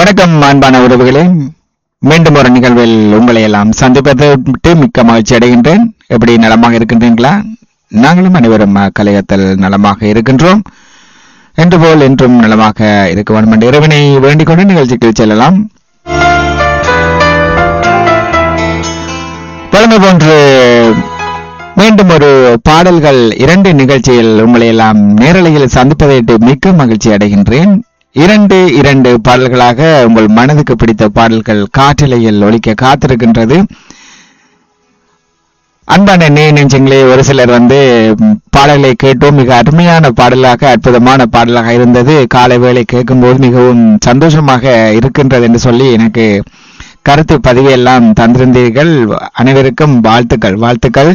வணக்கம் அன்பான உறவுகளே மீண்டும் ஒரு நிகழ்வில் உங்களை எல்லாம் சந்திப்பது விட்டு மிக்க மகிழ்ச்சி அடைகின்றேன் எப்படி நலமாக இருக்கின்றீங்களா நாங்களும் அனைவரும் கலையத்தில் நலமாக இருக்கின்றோம் என்று போல் என்றும் நலமாக இருக்க வேண்டும் என்ற இறைவனை வேண்டிக் கொண்டு நிகழ்ச்சிக்கு செல்லலாம் பழமை போன்று மீண்டும் ஒரு பாடல்கள் இரண்டு நிகழ்ச்சியில் உங்களை எல்லாம் நேரலையில் சந்திப்பதையிட்டு மிக்க மகிழ்ச்சி அடைகின்றேன் இரண்டு இரண்டு பாடல்களாக உங்கள் மனதுக்கு பிடித்த பாடல்கள் காற்றலையில் ஒலிக்க காத்திருக்கின்றது அன்பான நே நெஞ்சங்களே ஒரு சிலர் வந்து ம், பாடல்களை கேட்டோம் மிக அருமையான பாடலாக அற்புதமான பாடலாக இருந்தது காலை வேளை கேட்கும்போது மிகவும் சந்தோஷமாக இருக்கின்றது என்று சொல்லி எனக்கு கருத்து பதிவையெல்லாம் தந்திருந்தீர்கள் அனைவருக்கும் வாழ்த்துக்கள் வாழ்த்துக்கள்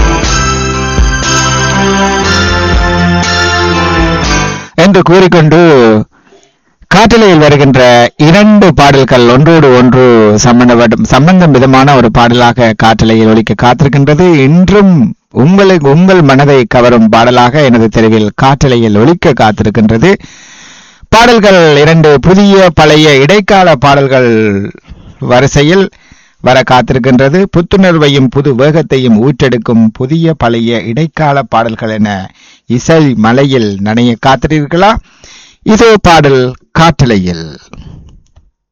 என்று கூறிக்கொண்டு காற்றலையில் வருகின்ற இரண்டு பாடல்கள் ஒன்றோடு ஒன்று சம்பந்தப்பட்ட சம்பந்தம் விதமான ஒரு பாடலாக காற்றலையில் ஒலிக்க காத்திருக்கின்றது இன்றும் உங்களுக்கு உங்கள் மனதை கவரும் பாடலாக எனது தெருவில் காற்றலையில் ஒலிக்க காத்திருக்கின்றது பாடல்கள் இரண்டு புதிய பழைய இடைக்கால பாடல்கள் வரிசையில் வர காத்திருக்கின்றது புத்துணர்வையும் புது வேகத்தையும் ஊற்றெடுக்கும் புதிய பழைய இடைக்கால பாடல்கள் என இசை மலையில் நனைய காத்திருக்கிறீர்களா இதோ பாடல் காற்றலையில்